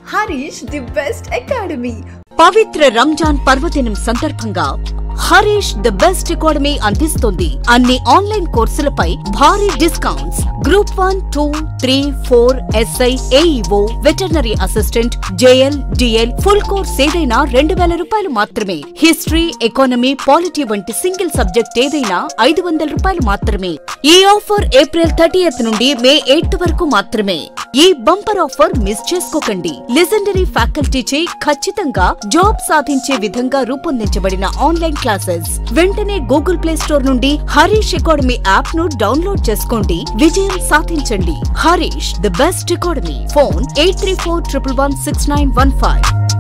Harish, the best academy. పవిత్ర రంజాన్ పర్వదినం సందర్భంగా Harish the best academy అందిస్తుంది అన్ని ఆన్లైన్ కోర్సులపై భారీ discounts group one two three four SI AEO veterinary assistant JL DL full course ఏదైనా రెండు వేల రూపాయలు మాత్రమే హిస్టరీ ఎకానమీ పాలిటీ వంటి సింగిల్ సబ్జెక్ట్ ఏదైనా ఐదు వందల రూపాయలు మాత్రమే ఈ ఆఫర్ ఏప్రిల్ థర్టీఎత్ నుండి మే ఎయిత్ వరకు మాత్రమే ఈ బంపర్ ఆఫర్ మిస్ చేసుకోకండి లెజెండరీ ఫ్యాకల్టీచే ఖచ్చితంగా జాబ్ సాధించే విధంగా రూపొందించబడిన ఆన్లైన్ క్లాసెస్ వెంటనే గూగుల్ ప్లే స్టోర్ నుండి హరీష్ అకాడమీ యాప్ ను డౌన్లోడ్ చేసుకోండి విజయం సాధించండి Harish the best academy phone eight three four triple one six nine one five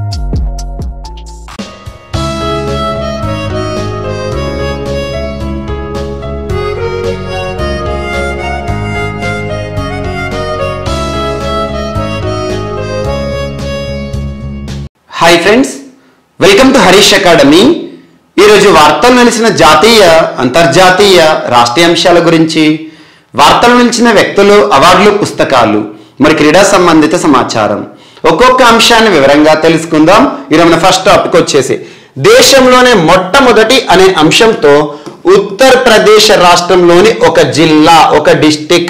hi friends welcome to Harish academy ఈరోజు వార్తలు నిలిచిన జాతీయ అంతర్జాతీయ రాష్ట్రీయ అంశాల గురించి వార్తలు నిలిచిన వ్యక్తులు అవార్డులు పుస్తకాలు మరి క్రీడా సంబంధిత సమాచారం ఒక్కొక్క అంశాన్ని వివరంగా తెలుసుకుందాం ఈరోజు మన ఫస్ట్ టాపిక్ వచ్చేసి దేశంలోనే మొట్టమొదటి అనే అంశంతో ఉత్తరప్రదేశ్ రాష్ట్రంలోని ఒక జిల్లా ఒక డిస్టిక్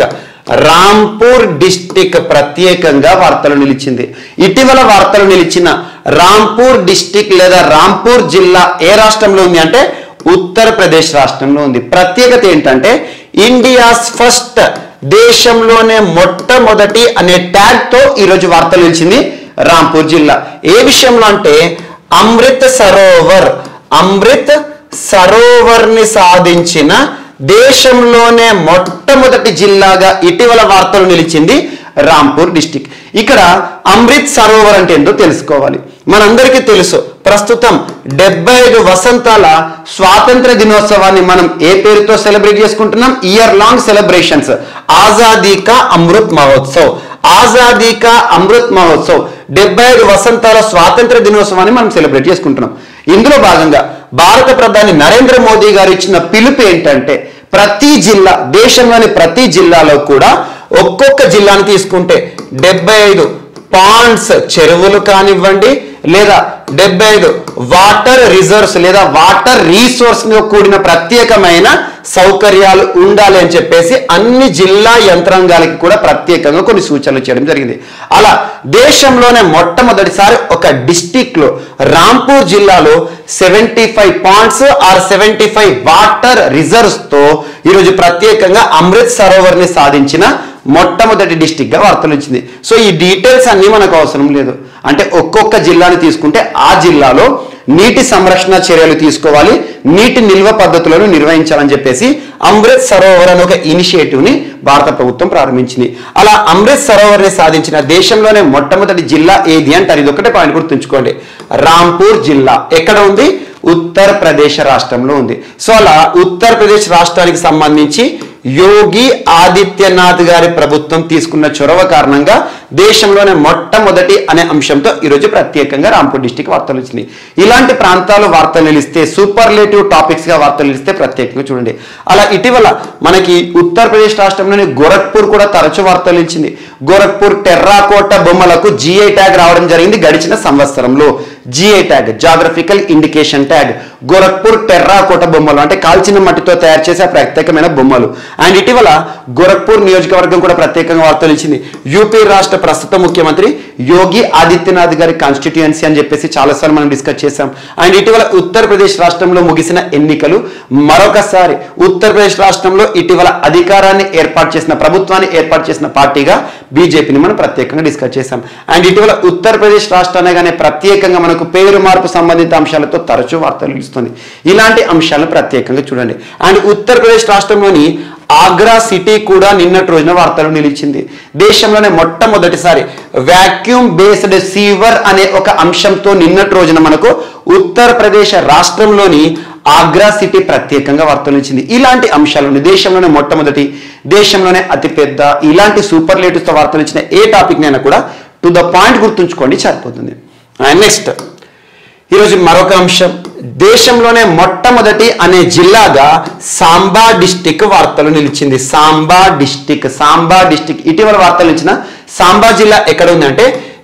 రాంపూర్ డిస్టిక్ ప్రత్యేకంగా వార్తలు నిలిచింది ఇటీవల వార్తలు నిలిచిన రాంపూర్ డిస్టిక్ లేదా రాంపూర్ జిల్లా ఏ రాష్ట్రంలో ఉంది అంటే ఉత్తరప్రదేశ్ రాష్ట్రంలో ఉంది ప్రత్యేకత ఏంటంటే ఇండియాస్ ఫస్ట్ దేశంలోనే మొట్టమొదటి అనే ట్యాగ్ తో ఈరోజు వార్తలు నిలిచింది రాంపూర్ జిల్లా ఏ విషయంలో అంటే అమృత్ సరోవర్ అమృత్ సరోవర్ ని సాధించిన దేశంలోనే మొట్టమొదటి జిల్లాగా ఇటీవల వార్తలు నిలిచింది రాంపూర్ డిస్టిక్ ఇక్కడ అమృత్ సరోవర్ అంటే ఏంటో తెలుసుకోవాలి మనందరికీ తెలుసు ప్రస్తుతం డెబ్బై ఐదు వసంతాల స్వాతంత్ర దినోత్సవాన్ని మనం ఏ పేరుతో సెలబ్రేట్ చేసుకుంటున్నాం year long celebrations Azadi ka Amrit Mahotsav Azadi ka Amrit Mahotsav డెబ్బై ఐదు వసంతాల స్వాతంత్ర దినోత్సవాన్ని మనం సెలబ్రేట్ చేసుకుంటున్నాం ఇందులో భాగంగా భారత ప్రధాని నరేంద్ర మోదీ గారు ఇచ్చిన పిలుపు ఏంటంటే ప్రతి జిల్లా దేశంలోని ప్రతి జిల్లాలో కూడా ఒక్కొక్క జిల్లాను తీసుకుంటే డెబ్బై ఐదు పాండ్స్ చెరువులు కానివ్వండి లేదా డెబ్బై ఐదు వాటర్ రిజర్వ్స్ లేదా వాటర్ రీసోర్స్ కూడిన ప్రత్యేకమైన సౌకర్యాలు ఉండాలి అని చెప్పేసి అన్ని జిల్లా యంత్రాంగాలకి కూడా ప్రత్యేకంగా కొన్ని సూచనలు చేయడం జరిగింది అలా దేశంలోనే మొట్టమొదటిసారి ఒక డిస్టిక్ లో రాంపూర్ జిల్లాలో seventy five points or seventy five water reserves తో ఈరోజు ప్రత్యేకంగా అమృత్ సరోవర్ ని సాధించిన మొట్టమొదటి డిస్టిక్ గా వార్తలు ఇచ్చింది సో ఈ డీటెయిల్స్ అన్ని మనకు అవసరం లేదు అంటే ఒక్కొక్క జిల్లాని తీసుకుంటే ఆ జిల్లాలో నీటి సంరక్షణ చర్యలు తీసుకోవాలి నీటి నిల్వ పద్ధతులను నిర్వహించాలని చెప్పేసి అమృత్ సరోవర్ అనే ఒక ఇనిషియేటివ్ ని భారత ప్రభుత్వం ప్రారంభించింది అలా అమృత్ సరోవర్ ని సాధించిన దేశంలోనే మొట్టమొదటి జిల్లా ఏది అంటారు ఇది ఒకటే పాయింట్ గుర్తుంచుకోండి రాంపూర్ జిల్లా ఎక్కడ ఉంది ఉత్తరప్రదేశ్ రాష్ట్రంలో ఉంది సో అలా ఉత్తరప్రదేశ్ రాష్ట్రానికి సంబంధించి యోగి ఆదిత్యనాథ్ గారి ప్రభుత్వం తీసుకున్న చొరవ కారణంగా దేశంలోనే మొట్టమొదటి అనే అంశంతో ఈరోజు ప్రత్యేకంగా రాంపూర్ డిస్టిక్ వార్తలు వచ్చింది ఇలాంటి ప్రాంతాలు వార్తలు నిలిస్తే సూపర్లేటివ్ టాపిక్స్ గా వార్తలు నిలిస్తే ప్రత్యేకంగా చూడండి అలా ఇటీవల మనకి ఉత్తరప్రదేశ్ రాష్ట్రంలోని గోరఖ్పూర్ కూడా తరచు వార్తలు నిలిచింది గోరఖ్పూర్ టెర్రాకోట బొమ్మలకు జిఐ ట్యాగ్ రావడం జరిగింది గడిచిన సంవత్సరంలో GI tag geographical indication tag Gorakhpur terracotta బొమ్మలు అంటే కాల్చిన మట్టితో తయారు చేసే ఆ ప్రత్యేకమైన బొమ్మలు అండ్ ఇటీవల గోరఖ్పూర్ నియోజకవర్గం కూడా ప్రత్యేకంగా వార్తలు ఇచ్చింది యూపీ రాష్ట్ర ప్రస్తుత ముఖ్యమంత్రి యోగి ఆదిత్యనాథ్ గారి కాన్స్టిట్యుయెన్సీ అని చెప్పేసి చాలాసార్లు మనం డిస్కస్ చేశాం అండ్ ఇటీవల ఉత్తరప్రదేశ్ రాష్ట్రంలో ముగిసిన ఎన్నికలు మరొకసారి ఉత్తరప్రదేశ్ రాష్ట్రంలో ఇటీవల అధికారాన్ని ఏర్పాటు చేసిన ప్రభుత్వాన్ని ఏర్పాటు చేసిన పార్టీగా బీజేపీని మనం ప్రత్యేకంగా డిస్కస్ చేశాం అండ్ ఇటీవల ఉత్తరప్రదేశ్ రాష్ట్రాన్ని కానీ ప్రత్యేకంగా మనకు పేరు మార్పు సంబంధిత అంశాలతో తరచూ వార్తలు నిలుస్తుంది ఇలాంటి అంశాలను ప్రత్యేకంగా చూడండి అండ్ ఉత్తరప్రదేశ్ రాష్ట్రంలోని ఆగ్రా సిటీ కూడా నిన్నటి రోజున వార్తలు నిలిచింది దేశంలోనే మొట్టమొదటిసారి వాక్యూమ్ బేస్డ్ సీవర్ అనే ఒక అంశంతో నిన్నటి రోజున మనకు ఉత్తరప్రదేశ్ రాష్ట్రంలోని ఆగ్రా సిటీ ప్రత్యేకంగా వార్తలు ఇచ్చింది ఇలాంటి అంశాలు దేశంలోనే మొట్టమొదటి దేశంలోనే అతిపెద్ద ఇలాంటి సూపర్లేటివ్స్తో వార్తలు ఇచ్చిన ఏ టాపిక్ నైనా కూడా టు ద పాయింట్ గుర్తుంచుకోండి సరిపోతుంది అండ్ నెక్స్ట్ ఈరోజు మరొక అంశం దేశంలోనే మొట్టమొదటి అనే జిల్లాగా సాంబా డిస్టిక్ వార్తలు నిలిచింది సాంబా డిస్టిక్ సాంబా డిస్టిక్ ఇటీవల వార్తలు ఇచ్చిన సాంబా జిల్లా ఎక్కడ ఉంది అంటే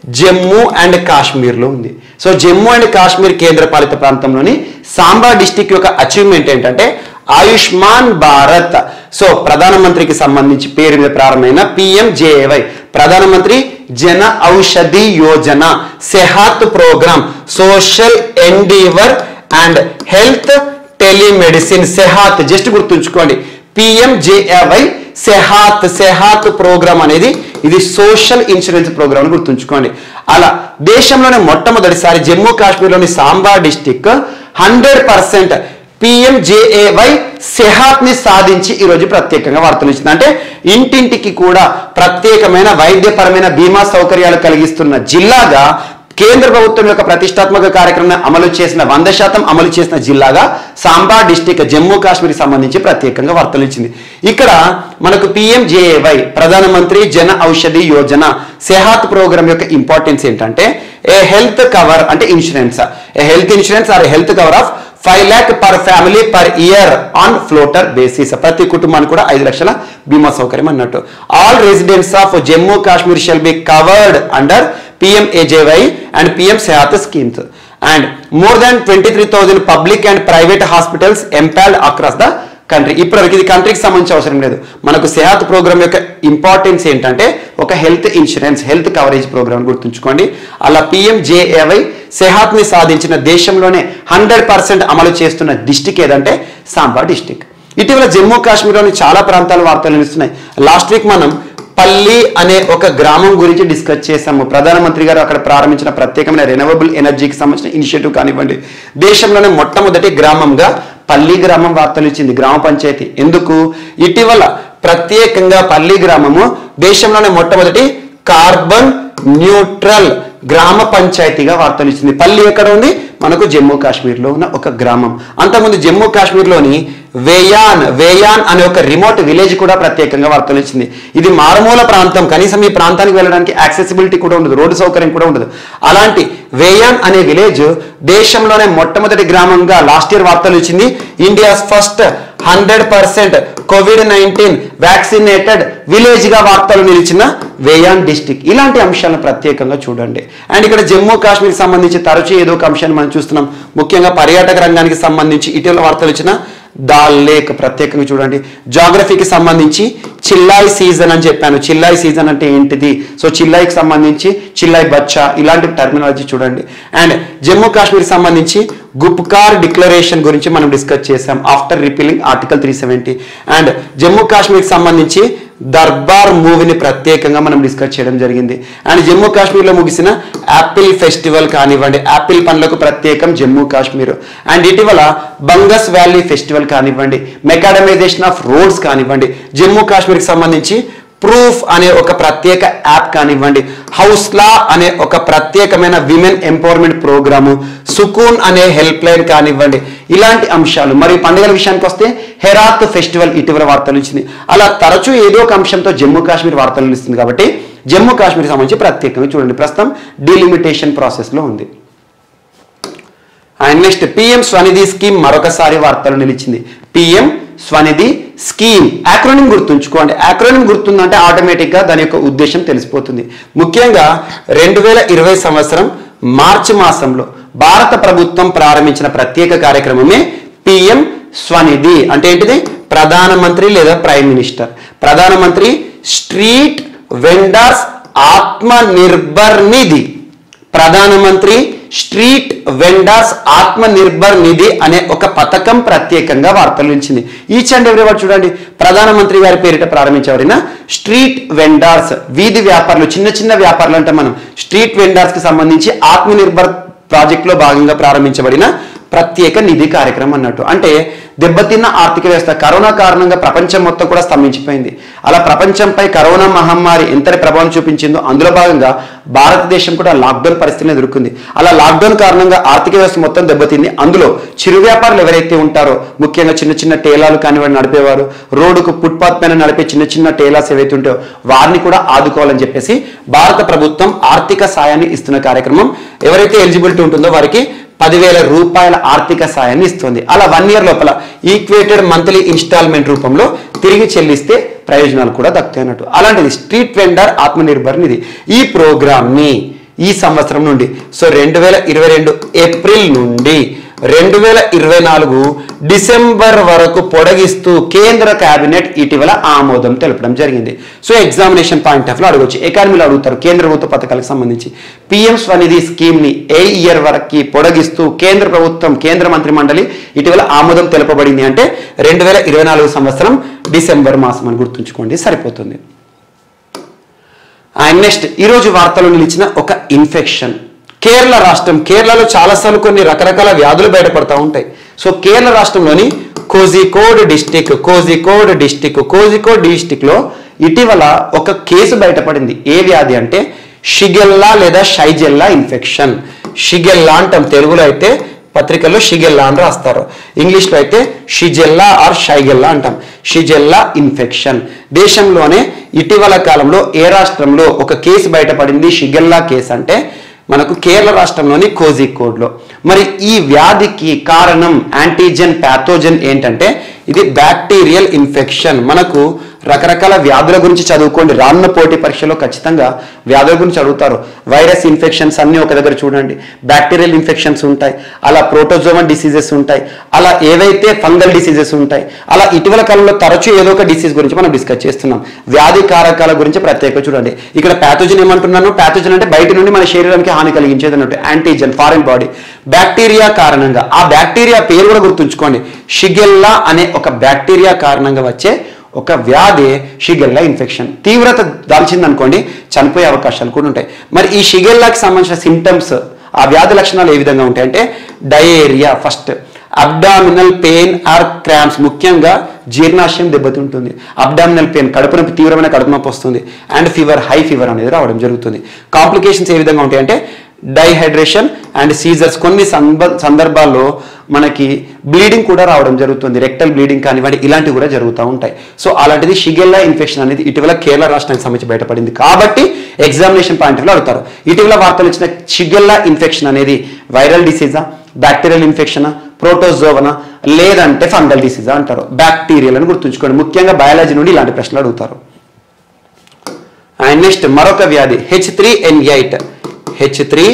జమ్మూ అండ్ కాశ్మీర్లో ఉంది సో జమ్మూ అండ్ కాశ్మీర్ కేంద్రపాలిత ప్రాంతంలోని సాంబా డిస్టిక్ యొక్క అచీవ్మెంట్ ఏంటంటే ఆయుష్మాన్ భారత్ సో ప్రధానమంత్రికి సంబంధించి పేరు మీద ప్రారంభమైన PMJAY Pradhan Mantri Jan Aushadhi Yojana SEHAT programme social endeavour and health telemedicine SEHAT just గుర్తుంచుకోండి పిఎంజేఏవై సెహాత్ సెహాత్ ప్రోగ్రామ్ అనేది ఇది సోషల్ ఇన్సూరెన్స్ ప్రోగ్రామ్ అని గుర్తుంచుకోండి అలా దేశంలోనే మొట్టమొదటిసారి జమ్మూ కాశ్మీర్లోని Samba district hundred percent PMJAY SEHAT ని సాధించి ఈరోజు ప్రత్యేకంగా వార్తలు ఇచ్చింది అంటే ఇంటింటికి కూడా ప్రత్యేకమైన వైద్యపరమైన బీమా సౌకర్యాలు కలిగిస్తున్న జిల్లాగా కేంద్ర ప్రభుత్వం యొక్క ప్రతిష్టాత్మక కార్యక్రమం అమలు చేసిన వంద శాతం అమలు చేసిన జిల్లాగా సాంబా డిస్టిక్ జమ్మూ కాశ్మీర్ సంబంధించి ప్రత్యేకంగా వార్తలు ఇచ్చింది ఇక్కడ మనకు PMJAY Pradhan Mantri Jan Aushadhi Yojana SEHAT programme యొక్క ఇంపార్టెన్స్ ఏంటంటే ఏ హెల్త్ కవర్ అంటే insurance a health insurance or health cover of five lakh per family per year on floater basis ప్రతి కుటుంబానికి కూడా ఐదు లక్షల బీమా సౌకర్యం అన్నట్టు all residents of Jammu Kashmir shall be covered under PMAJY and PM SEHAT schemes and more than twenty three thousand public and private hospitals empanelled across the country ఇప్పటివరకు ఇది కంట్రీకి సంబంధించి అవసరం లేదు మనకు సెహాత్ ప్రోగ్రామ్ యొక్క ఇంపార్టెన్స్ ఏంటంటే ఒక health insurance health coverage programme గుర్తుంచుకోండి అలా పిఎంజేఏవై సెహాత్ ని సాధించిన దేశంలోనే హండ్రెడ్ పర్సెంట్ అమలు చేస్తున్న డిస్టిక్ ఏదంటే సాంబా డిస్టిక్ ఇటీవల జమ్మూ కాశ్మీర్లోని చాలా ప్రాంతాల వార్తలు నిలుస్తున్నాయి లాస్ట్ వీక్ మనం పల్లి అనే ఒక గ్రామం గురించి డిస్కస్ చేశాము ప్రధానమంత్రి గారు అక్కడ ప్రారంభించిన ప్రత్యేకమైన రెనవబుల్ ఎనర్జీకి సంబంధించిన ఇనిషియేటివ్ కానివ్వండి దేశంలోనే మొట్టమొదటి గ్రామంగా పల్లి గ్రామం వార్తలు ఇచ్చింది గ్రామ పంచాయతీ ఎందుకు ఇటీవల ప్రత్యేకంగా పల్లి గ్రామము దేశంలోనే మొట్టమొదటి కార్బన్ న్యూట్రల్ గ్రామ పంచాయతీగా వార్తలు ఇచ్చింది పల్లి ఎక్కడ ఉంది మనకు జమ్మూ కాశ్మీర్లో ఉన్న ఒక గ్రామం అంతకుముందు జమ్మూ కాశ్మీర్లోని వేయాన్ వేయాన్ అనే ఒక రిమోట్ విలేజ్ కూడా ప్రత్యేకంగా వార్తలు ఇచ్చింది ఇది మారుమూల ప్రాంతం కనీసం ఈ ప్రాంతానికి వెళ్ళడానికి యాక్సెసిబిలిటీ కూడా ఉండదు రోడ్డు సౌకర్యం కూడా ఉండదు అలాంటి వేయాన్ అనే విలేజ్ దేశంలోనే మొట్టమొదటి గ్రామంగా లాస్ట్ ఇయర్ వార్తలు ఇచ్చింది India's first hundred percent COVID nineteen vaccinated village గా వార్తలు నిలిచిన వేయాన్ డిస్టిక్ ఇలాంటి అంశాలను ప్రత్యేకంగా చూడండి అండ్ ఇక్కడ జమ్మూ కాశ్మీర్ సంబంధించి తరచూ ఏదో ఒక అంశాన్ని మనం చూస్తున్నాం ముఖ్యంగా పర్యాటక రంగానికి సంబంధించి ఇటీవల వార్తలు ఇచ్చిన దాల్ లేక్ ప్రత్యేకంగా చూడండి జాగ్రఫీకి సంబంధించి చిల్లాయి సీజన్ అని చెప్పాను చిల్లాయి సీజన్ అంటే ఏంటిది సో చిల్లాయికి సంబంధించి చిల్లాయి బచ్చా ఇలాంటి టర్మినాలజీ చూడండి అండ్ జమ్మూ కాశ్మీర్ సంబంధించి గుప్కార్ డిక్లరేషన్ గురించి మనం డిస్కస్ చేసాం after repealing article three seventy and Jammu కాశ్మీర్కి సంబంధించి దర్బార్ మూవీని ప్రత్యేకంగా మనం డిస్కస్ చేయడం జరిగింది అండ్ జమ్మూ కాశ్మీర్లో ముగిసిన యాపిల్ ఫెస్టివల్ కానివ్వండి యాపిల్ పండ్లకు ప్రత్యేకం జమ్మూ కాశ్మీర్ అండ్ ఇటీవల బంగస్ వ్యాలీ ఫెస్టివల్ కానివ్వండి మెకాడమైజేషన్ ఆఫ్ రోడ్స్ కానివ్వండి జమ్మూ కాశ్మీర్కి సంబంధించి ప్రూఫ్ అనే ఒక ప్రత్యేక యాప్ కానివ్వండి హౌస్లా అనే ఒక ప్రత్యేకమైన విమెన్ ఎంపవర్మెంట్ ప్రోగ్రాము సుకూన్ అనే హెల్ప్ లైన్ కానివ్వండి ఇలాంటి అంశాలు మరియు పండుగల విషయానికి వస్తే హెరాత్ ఫెస్టివల్ ఇటీవల వార్తలు ఇచ్చింది అలా తరచూ ఏదో ఒక అంశంతో జమ్మూ కాశ్మీర్ వార్తలు ఇస్తుంది కాబట్టి జమ్మూ కాశ్మీర్ సంబంధించి ప్రత్యేకంగా చూడండి ప్రస్తుతం డీలిమిటేషన్ ప్రాసెస్లో ఉంది and next PM Svanidhi scheme మరొకసారి వార్తలు నిలిచింది పిఎం స్వనిధి స్కీమ్ యాక్రోనిం గుర్తుంచుకోండి యాక్రోనిం గుర్తుందంటే ఆటోమేటిక్గా దాని యొక్క ఉద్దేశం తెలిసిపోతుంది ముఖ్యంగా రెండు వేల ఇరవై సంవత్సరం మార్చి మాసంలో భారత ప్రభుత్వం ప్రారంభించిన ప్రత్యేక కార్యక్రమమే పిఎం స్వనిధి అంటే ఏంటిది ప్రధానమంత్రి లేదా prime minister Pradhan Mantri street vendors Atma Nirbhar నిధి ప్రధానమంత్రి స్ట్రీట్ వెండర్స్ ఆత్మ నిర్భర్ నిధి అనే ఒక పథకం ప్రత్యేకంగా వార్తలు నిలిచింది ఈచ్ అండ్ ఎవ్రీ వాడు చూడండి ప్రధానమంత్రి గారి పేరిట ప్రారంభించబడిన స్ట్రీట్ వెండర్స్ వీధి వ్యాపారులు చిన్న చిన్న వ్యాపారులు అంటే మనం స్ట్రీట్ వెండర్స్ కి సంబంధించి ఆత్మ నిర్భర్ ప్రాజెక్ట్ లో భాగంగా ప్రారంభించబడిన ప్రత్యేక నిధి కార్యక్రమం అన్నట్టు అంటే దెబ్బతిన్న ఆర్థిక వ్యవస్థ కరోనా కారణంగా ప్రపంచం మొత్తం కూడా స్తంభించిపోయింది అలా ప్రపంచంపై కరోనా మహమ్మారి ఎంతటి ప్రభావం చూపించిందో అందులో భాగంగా భారతదేశం కూడా లాక్డౌన్ పరిస్థితిని ఎదుర్కొంది అలా లాక్డౌన్ కారణంగా ఆర్థిక వ్యవస్థ మొత్తం దెబ్బతింది అందులో చిరు వ్యాపారులు ఎవరైతే ఉంటారో ముఖ్యంగా చిన్న చిన్న టేలాలు కానివ్వండి నడిపేవారు రోడ్డుకు ఫుట్పాత్ పైన నడిపే చిన్న చిన్న టేలాస్ ఏవైతే ఉంటాయో వారిని కూడా ఆదుకోవాలని చెప్పేసి భారత ప్రభుత్వం ఆర్థిక సాయాన్ని ఇస్తున్న కార్యక్రమం ఎవరైతే ఎలిజిబిలిటీ ఉంటుందో వారికి పదివేల రూపాయల ఆర్థిక సాయాన్ని ఇస్తుంది అలా వన్ ఇయర్ లోపల ఈక్వేటెడ్ మంత్లీ ఇన్స్టాల్మెంట్ రూపంలో తిరిగి చెల్లిస్తే ప్రయోజనాలు కూడా దక్కుతాయి అన్నట్టు అలాంటిది స్ట్రీట్ వెండర్ ఆత్మనిర్భర్ నిధి ఈ ప్రోగ్రామ్ ని ఈ సంవత్సరం నుండి సో రెండు వేల ఇరవై రెండు ఏప్రిల్ నుండి రెండు వేల ఇరవై నాలుగు డిసెంబర్ వరకు పొడిగిస్తూ కేంద్ర కేబినెట్ ఇటీవల ఆమోదం తెలపడం జరిగింది సో ఎగ్జామినేషన్ పాయింట్ ఆఫ్ లో అడగొచ్చు ఎకానమీలో అడుగుతారు కేంద్ర ప్రభుత్వ పథకాలకు సంబంధించి పిఎం స్వనిధి స్కీమ్ ని ఏ ఇయర్ వరకు పొడిగిస్తూ కేంద్ర ప్రభుత్వం కేంద్ర మంత్రి మండలి ఇటీవల ఆమోదం తెలపబడింది అంటే రెండు వేల ఇరవై నాలుగు సంవత్సరం డిసెంబర్ మాసం అని గుర్తుంచుకోండి సరిపోతుంది అండ్ నెక్స్ట్ ఈరోజు వార్తలో నిలిచిన ఒక ఇన్ఫెక్షన్ కేరళ రాష్ట్రం కేరళలో చాలాసార్లు కొన్ని రకరకాల వ్యాధులు బయటపడతా ఉంటాయి సో కేరళ రాష్ట్రంలోని Kozhikode district Kozhikode district Kozhikode district లో ఇటీవల ఒక కేసు బయటపడింది ఏ వ్యాధి అంటే షిగెల్లా లేదా షైజెల్లా ఇన్ఫెక్షన్ షిగెల్లా అంటాం తెలుగులో అయితే పత్రికల్లో షిగెల్లా అని రాస్తారు ఇంగ్లీష్లో అయితే షిజెల్లా ఆర్ షైగెల్లా అంటాం షిజెల్లా ఇన్ఫెక్షన్ దేశంలోనే ఇటీవల కాలంలో ఏ రాష్ట్రంలో ఒక కేసు బయటపడింది షిగెల్లా కేసు అంటే మనకు కేరళ రాష్ట్రంలోని కోజికోడ్లో మరి ఈ వ్యాధికి కారణం యాంటీజెన్ ప్యాథోజన్ ఏంటంటే ఇది బ్యాక్టీరియల్ ఇన్ఫెక్షన్ మనకు రకరకాల వ్యాధుల గురించి చదువుకోండి రానున్న పోటీ పరీక్షలో ఖచ్చితంగా వ్యాధుల గురించి అడుగుతారు వైరస్ ఇన్ఫెక్షన్స్ అన్ని ఒక దగ్గర చూడండి బ్యాక్టీరియల్ ఇన్ఫెక్షన్స్ ఉంటాయి అలా ప్రోటోజోమన్ డిసీజెస్ ఉంటాయి అలా ఏవైతే ఫంగల్ డిసీజెస్ ఉంటాయి అలా ఇటీవల కాలంలో తరచూ ఏదో ఒక డిసీజ్ గురించి మనం డిస్కస్ చేస్తున్నాం వ్యాధి కారకాల గురించి ప్రత్యేక చూడండి ఇక్కడ ప్యాథోజన్ ఏమంటున్నాను ప్యాథోజన్ అంటే బయట నుండి మన శరీరానికి హాని కలిగించేది అన్నట్టు యాంటీజన్ ఫారిన్ బాడీ బ్యాక్టీరియా కారణంగా ఆ బ్యాక్టీరియా పేరు కూడా గుర్తుంచుకోండి షిగెల్లా అనే ఒక బ్యాక్టీరియా కారణంగా వచ్చే ఒక వ్యాధి షిగెల్లా ఇన్ఫెక్షన్ తీవ్రత దాల్చింది అనుకోండి చనిపోయే అవకాశాలు కూడా ఉంటాయి మరి ఈ షిగెల్లాకి సంబంధించిన సిమ్టమ్స్ ఆ వ్యాధి లక్షణాలు ఏ విధంగా ఉంటాయి అంటే diarrhoea first abdominal pain or cramps ముఖ్యంగా జీర్ణాశయం దెబ్బతింటుంది అబ్డామినల్ పెయిన్ కడుపు నొప్పి తీవ్రమైన కడుపు నొప్పి వస్తుంది అండ్ ఫీవర్ హై ఫీవర్ అనేది రావడం జరుగుతుంది కాంప్లికేషన్స్ ఏ విధంగా ఉంటాయి అంటే డైహైడ్రేషన్ అండ్ సీజర్స్ కొన్ని సంబ- సందర్భాల్లో మనకి బ్లీడింగ్ కూడా రావడం జరుగుతుంది రెక్టల్ బ్లీడింగ్ కానివ్వండి ఇలాంటివి కూడా జరుగుతూ ఉంటాయి సో అలాంటిది షిగెల్లా ఇన్ఫెక్షన్ అనేది ఇటీవల కేరళ రాష్ట్రానికి సంబంధించి బయటపడింది కాబట్టి ఎగ్జామినేషన్ పాయింట్ లో అడుగుతారు ఇటీవల వార్తలు ఇచ్చిన షిగెల్లా ఇన్ఫెక్షన్ అనేది వైరల్ డిసీజా బ్యాక్టీరియల్ ఇన్ఫెక్షనా ప్రోటోజోవనా లేదంటే ఫంగల్ డిసీజా అంటారు బ్యాక్టీరియల్ అని గుర్తుంచుకోండి ముఖ్యంగా బయాలజీ నుండి ఇలాంటి ప్రశ్నలు అడుగుతారు అండ్ నెక్స్ట్ మరొక వ్యాధి H three N eight H three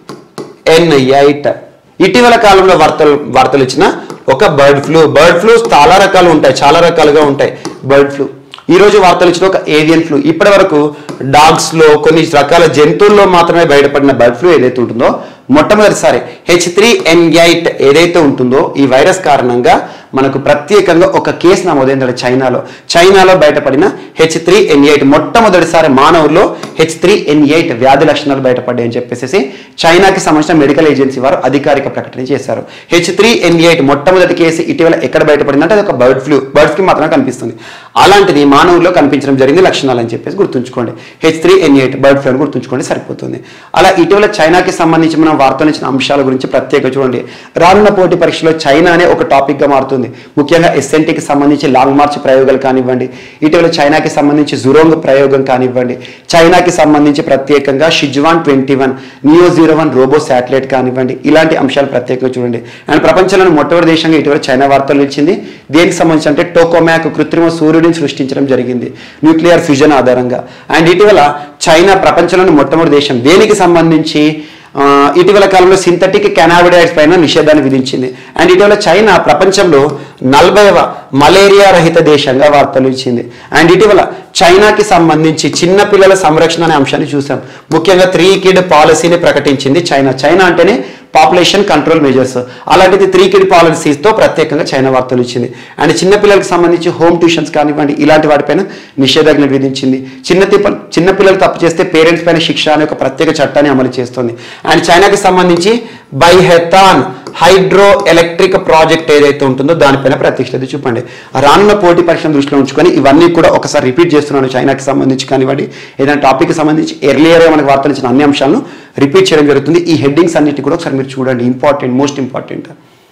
N eight ఇటీవల కాలంలో వార్తలు వార్తలు ఇచ్చిన ఒక బర్డ్ ఫ్లూ బర్డ్ ఫ్లూ చాలా రకాలు ఉంటాయి చాలా రకాలుగా ఉంటాయి బర్డ్ ఫ్లూ ఈ రోజు వార్తలు ఇచ్చిన ఒక ఏవియన్ ఫ్లూ ఇప్పటి వరకు డాగ్స్ లో కొన్ని రకాల జంతువుల్లో మాత్రమే బయటపడిన బర్డ్ ఫ్లూ ఏదైతే ఉంటుందో మొట్టమొదటిసారి హెచ్ త్రీ ఎన్ ఎయిట్ ఏదైతే ఉంటుందో ఈ వైరస్ కారణంగా మనకు ప్రత్యేకంగా ఒక కేసు నమోదైంది చైనాలో చైనాలో బయటపడిన హెచ్ త్రీ ఎన్ ఎయిట్ మొట్టమొదటిసారి మానవుల్లో హెచ్ త్రీ ఎన్ ఎయిట్ వ్యాధి లక్షణాలు బయటపడ్డాయి అని చెప్పేసి చైనాకి సంబంధించిన మెడికల్ ఏజెన్సీ వారు అధికారిక ప్రకటన చేశారు హెచ్ త్రీ ఎన్ ఎయిట్ మొట్టమొదటి కేసు ఇటీవల ఎక్కడ బయటపడింది అంటే అది ఒక బర్డ్ ఫ్లూ బర్డ్ ఫ్లూ మాత్రమే కనిపిస్తుంది అలాంటిది మానవుల్లో కనిపించడం జరిగింది లక్షణాలు అని చెప్పేసి గుర్తుంచుకోండి H three N eight bird flu అని గుర్తుంచుకోండి సరిపోతుంది అలా ఇటీవల చైనాకి సంబంధించి మనం వార్తలు ఇచ్చిన అంశాల గురించి ప్రత్యేక చూడండి రానున్న పోటీ పరీక్షలో చైనా అనే ఒక టాపిక్ గా మారుతుంది ముఖ్యంగా ఎస్ఎన్టీకి సంబంధించి లాంగ్ మార్చ్ ప్రయోగాలు కానివ్వండి ఇటీవల చైనాకి సంబంధించి జురోంగ్ ప్రయోగం కానివ్వండి చైనాకి సంబంధించి ప్రత్యేకంగా Shijian twenty one neo zero one robot satellite కానివ్వండి ఇలాంటి అంశాలు ప్రత్యేకంగా చూడండి అండ్ ప్రపంచంలోని మొట్టమొదటి దేశంగా ఇటీవల చైనా వార్తలు నిలిచింది దేనికి సంబంధించి అంటే టోకోమ్యాక్ కృత్రిమ సూర్యుడిని సృష్టించడం జరిగింది న్యూక్లియర్ ఫ్యూజన్ ఆధారంగా అండ్ ఇటీవల చైనా ప్రపంచంలోని మొట్టమొదటి దేశం దేనికి సంబంధించి ఆ, ఇటీవల కాలంలో సింథటిక్ కెనాబిడైడ్స్ పైన నిషేధాన్ని విధించింది అండ్ ఇటీవల చైనా ప్రపంచంలో నలభైవ మలేరియా రహిత దేశంగా వార్తలు ఇచ్చింది అండ్ ఇటీవల చైనాకి సంబంధించి చిన్న పిల్లల సంరక్షణ అనే అంశాన్ని చూసాం ముఖ్యంగా త్రీ కిడ్ పాలసీని ప్రకటించింది చైనా చైనా అంటేనే పాపులేషన్ కంట్రోల్ మెజర్స్ అలాంటిది త్రీ కిడ్ పాలసీస్తో ప్రత్యేకంగా చైనా వార్తలు ఇచ్చింది అండ్ చిన్నపిల్లలకు సంబంధించి హోమ్ ట్యూషన్స్ కానివ్వండి ఇలాంటి వాటిపైన నిషేధాజ్ఞ విధించింది చిన్న తిప్ప చిన్నపిల్లలు తప్పు చేస్తే పేరెంట్స్ పైన శిక్ష అనే ఒక ప్రత్యేక చట్టాన్ని అమలు చేస్తుంది అండ్ చైనాకి సంబంధించి బైహెథాన్ హైడ్రో ఎలక్ట్రిక్ ప్రాజెక్ట్ ఏదైతే ఉంటుందో దానిపైన ప్రత్యక్షత చూపండి రానున్న పోటీ పరీక్షను దృష్టిలో ఉంచుకొని ఇవన్నీ కూడా ఒకసారి రిపీట్ చేస్తున్నాను చైనాకి సంబంధించి కానివ్వండి ఏదైనా టాపిక్ సంబంధించి ఎర్లియర్గా మనకు వార్తలు ఇచ్చిన అన్ని అంశాలను రిపీట్ చేయడం జరుగుతుంది ఈ హెడ్డింగ్స్ అన్నిటి కూడా ఒకసారి మీరు చూడండి important most important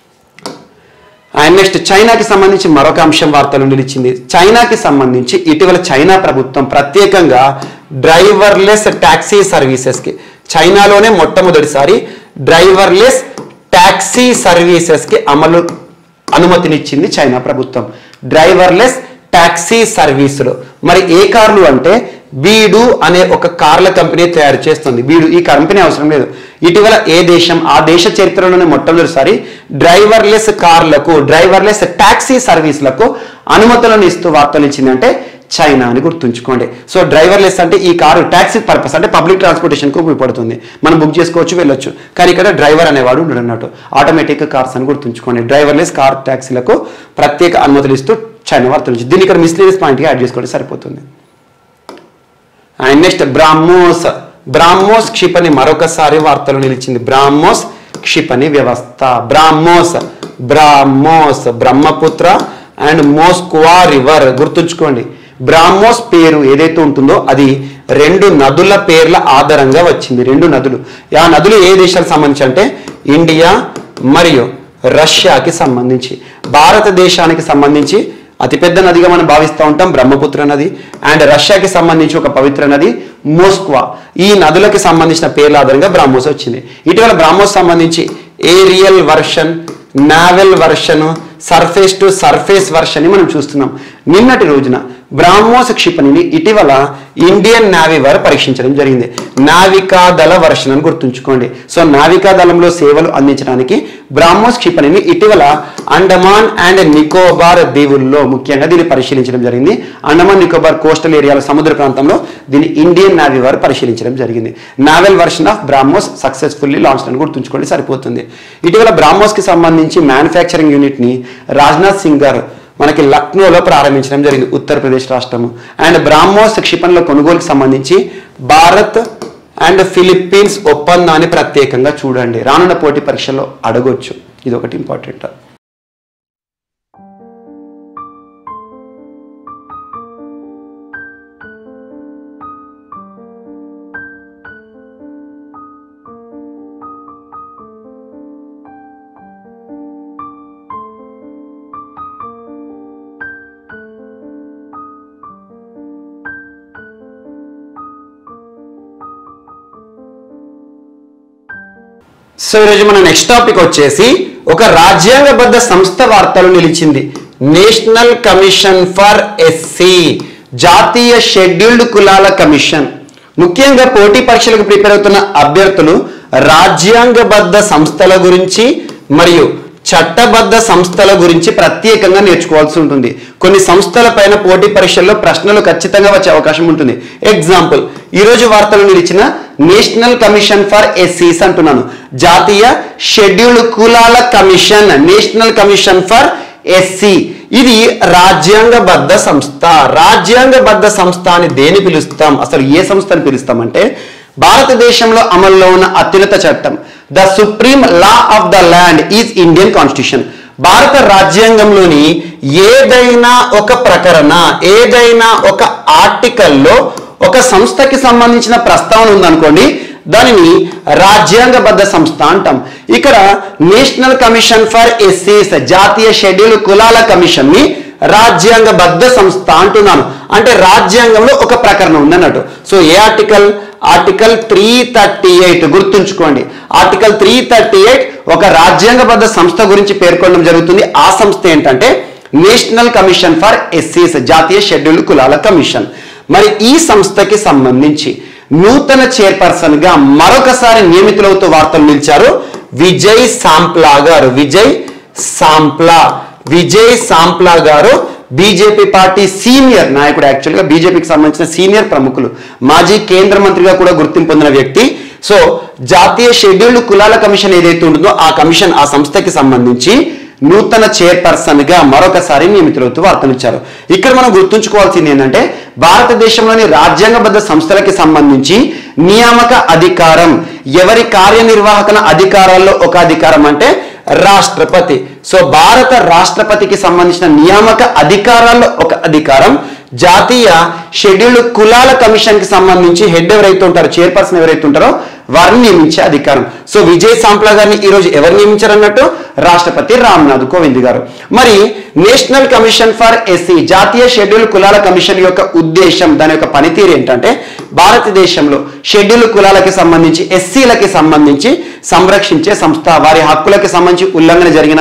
and next చైనాకి సంబంధించి మరొక అంశం వార్తలు నిలిచింది చైనాకి సంబంధించి ఇటీవల చైనా ప్రభుత్వం ప్రత్యేకంగా డ్రైవర్లెస్ ట్యాక్సీ సర్వీసెస్కి చైనాలోనే మొట్టమొదటిసారి డ్రైవర్లెస్ ట్యాక్సీ సర్వీసెస్కి అమలు అనుమతినిచ్చింది చైనా ప్రభుత్వం డ్రైవర్లెస్ ట్యాక్సీ సర్వీసులు మరి ఏ కార్లు అంటే బీడు అనే ఒక కార్ల కంపెనీ తయారు చేస్తుంది బీడు ఈ కంపెనీ అవసరం లేదు ఇటీవల ఏ దేశం ఆ దేశ చరిత్రలోనే మొట్టమొదటిసారి డ్రైవర్లెస్ కార్లకు డ్రైవర్లెస్ టాక్సీ సర్వీసులకు అనుమతులను ఇస్తూ వార్తలు ఇచ్చిందంటే చైనా అని గుర్తుంచుకోండి సో డ్రైవర్లెస్ అంటే ఈ కారు ట్యాక్సీ పర్పస్ అంటే పబ్లిక్ ట్రాన్స్పోర్టేషన్కి ఉపయోగపడుతుంది మనం బుక్ చేసుకోవచ్చు వెళ్ళొచ్చు కానీ ఇక్కడ డ్రైవర్ అనేవాడు ఉండడు అన్నట్టు ఆటోమేటిక్ కార్స్ అని గుర్తుంచుకోండి డ్రైవర్లెస్ కార్ ట్యాక్సీలకు ప్రత్యేక అనుమతులు ఇస్తూ చైనా వార్తలు ఇచ్చింది దీన్ని ఇక్కడ మిస్లీనియస్ పాయింట్గా యాడ్ చేసుకోండి సరిపోతుంది అండ్ నెక్స్ట్ బ్రాహ్మోస్ బ్రాహ్మోస్ క్షిపణి మరొకసారి వార్తలు నిలిచింది బ్రాహ్మోస్ క్షిపణి వ్యవస్థ BrahMos BrahMos Brahmaputra and Moskva river గుర్తుంచుకోండి బ్రాహ్మోస్ పేరు ఏదైతే ఉంటుందో అది రెండు నదుల పేర్ల ఆధారంగా వచ్చింది రెండు నదులు ఆ నదులు ఏ దేశాలకు సంబంధించి అంటే ఇండియా మరియు రష్యాకి సంబంధించి భారతదేశానికి సంబంధించి అతిపెద్ద నదిగా మనం భావిస్తూ ఉంటాం బ్రహ్మపుత్ర నది అండ్ రష్యాకి సంబంధించి ఒక పవిత్ర నది మోస్క్వా ఈ నదులకి సంబంధించిన పేర్ల ఆధారంగా బ్రాహ్మోస్ వచ్చింది ఇటీవల బ్రాహ్మోస్ సంబంధించి aerial version naval version surface to surface version ని మనం చూస్తున్నాం నిన్నటి రోజున బ్రాహ్మోస్ క్షిపణిని ఇటీవల ఇండియన్ నావీ వారు పరీక్షించడం జరిగింది నావికాదళ వర్షన్ అని గుర్తుంచుకోండి సో నావికా దళంలో సేవలు అందించడానికి బ్రాహ్మోస్ క్షిపణిని ఇటీవల అండమాన్ అండ్ నికోబార్ దీవుల్లో ముఖ్యంగా దీన్ని పరిశీలించడం జరిగింది అండమాన్ నికోబార్ కోస్టల్ ఏరియాల సముద్ర ప్రాంతంలో దీన్ని ఇండియన్ నావీ వారు పరిశీలించడం జరిగింది naval version of BrahMos successfully launch అని గుర్తుంచుకోండి సరిపోతుంది ఇటీవల బ్రాహ్మోస్ కి సంబంధించి మ్యానుఫ్యాక్చరింగ్ యూనిట్ ని రాజ్నాథ్ సింగ్ గారు మనకి లక్నోలో ప్రారంభించడం జరిగింది ఉత్తరప్రదేశ్ రాష్ట్రము అండ్ బ్రాహ్మోస్ క్షిపణుల కొనుగోలుకి సంబంధించి భారత్ అండ్ ఫిలిప్పీన్స్ ఒప్పందాన్ని ప్రత్యేకంగా చూడండి రానున్న పోటీ పరీక్షల్లో అడగొచ్చు ఇది ఒకటి ఇంపార్టెంట్ సో ఈరోజు మన నెక్స్ట్ టాపిక్ వచ్చేసి ఒక రాజ్యాంగబద్ధ సంస్థ వార్తలు నిలిచింది నేషనల్ కమిషన్ ఫర్ ఎస్సీ జాతీయ షెడ్యూల్డ్ కులాల కమిషన్ ముఖ్యంగా పోటీ పరీక్షలకు ప్రిపేర్ అవుతున్న అభ్యర్థులు రాజ్యాంగబద్ధ సంస్థల గురించి మరియు చట్టబద్ధ సంస్థల గురించి ప్రత్యేకంగా నేర్చుకోవాల్సి ఉంటుంది కొన్ని సంస్థల పైన పోటీ పరీక్షల్లో ప్రశ్నలు ఖచ్చితంగా వచ్చే అవకాశం ఉంటుంది ఎగ్జాంపుల్ ఈ రోజు వార్తలు నిలిచిన నేషనల్ కమిషన్ ఫర్ ఎస్సీస్ అంటున్నాను జాతీయ షెడ్యూల్డ్ కులాల commission National commission for SC ఇది రాజ్యాంగబద్ధ సంస్థ రాజ్యాంగబద్ధ సంస్థ అని దేని పిలుస్తాం అసలు ఏ సంస్థని పిలుస్తామంటే భారతదేశంలో అమల్లో ఉన్న అత్యున్నత చట్టం the supreme law of the land is Indian constitution భారత రాజ్యాంగంలోని ఏదైనా ఒక ప్రకరణ ఏదైనా ఒక ఆర్టికల్లో ఒక సంస్థకి సంబంధించిన ప్రస్తావన ఉందనుకోండి దానిని రాజ్యాంగబద్ధ సంస్థ అంటాం ఇక్కడ నేషనల్ కమిషన్ ఫర్ ఎస్సీస్ జాతీయ షెడ్యూల్ కులాల కమిషన్ ని రాజ్యాంగబద్ధ సంస్థ అంటున్నాను అంటే రాజ్యాంగంలో ఒక ప్రకరణం ఉందన్నట్టు so a article article three thirty eight గుర్తుంచుకోండి ఆర్టికల్ త్రీ థర్టీ ఎయిట్ ఒక రాజ్యాంగబద్ధ సంస్థ గురించి పేర్కొనడం జరుగుతుంది ఆ సంస్థ ఏంటంటే నేషనల్ కమిషన్ ఫర్ ఎస్సీస్ జాతీయ షెడ్యూల్ కులాల కమిషన్ మరి ఈ సంస్థకి సంబంధించి నూతన చైర్పర్సన్ గా మరొకసారి నియమితులవుతూ వార్తలు నిలిచారు విజయ్ సాంప్లా గారు విజయ్ సాంప్లా విజయ్ సాంప్లా గారు బీజేపీ పార్టీ సీనియర్ నాయకుడు యాక్చువల్గా బీజేపీకి సంబంధించిన సీనియర్ ప్రముఖులు మాజీ కేంద్ర మంత్రిగా కూడా గుర్తింపు పొందిన వ్యక్తి సో జాతీయ షెడ్యూల్డ్ కులాల కమిషన్ ఏదైతే ఉంటుందో ఆ కమిషన్ ఆ సంస్థకి సంబంధించి నూతన చైర్పర్సన్ గా మరొకసారి నియమితులవుతూ వార్తనిచ్చారు ఇక్కడ మనం గుర్తుంచుకోవాల్సింది ఏంటంటే భారతదేశంలోని రాజ్యాంగబద్ధ సంస్థలకి సంబంధించి నియామక అధికారం ఎవరి కార్యనిర్వాహకన అధికారాల్లో ఒక అధికారం అంటే రాష్ట్రపతి సో భారత రాష్ట్రపతికి సంబంధించిన నియామక అధికారాల్లో ఒక అధికారం జాతీయ షెడ్యూల్డ్ కులాల కమిషన్ కి సంబంధించి హెడ్ ఎవరైతే ఉంటారో చైర్పర్సన్ ఎవరైతే ఉంటారో వారిని నియమించే అధికారం సో విజయ్ సాంప్లా గారిని ఈ రోజు ఎవరు నియమించారు అన్నట్టు రాష్ట్రపతి రామ్నాథ్ కోవింద్ గారు మరి నేషనల్ కమిషన్ ఫర్ ఎస్సీ జాతీయ షెడ్యూల్ కులాల కమిషన్ యొక్క ఉద్దేశం దాని యొక్క పనితీరు ఏంటంటే భారతదేశంలో షెడ్యూల్ కులాలకి సంబంధించి ఎస్సీలకి సంబంధించి సంరక్షించే సంస్థ వారి హక్కులకి సంబంధించి ఉల్లంఘన జరిగిన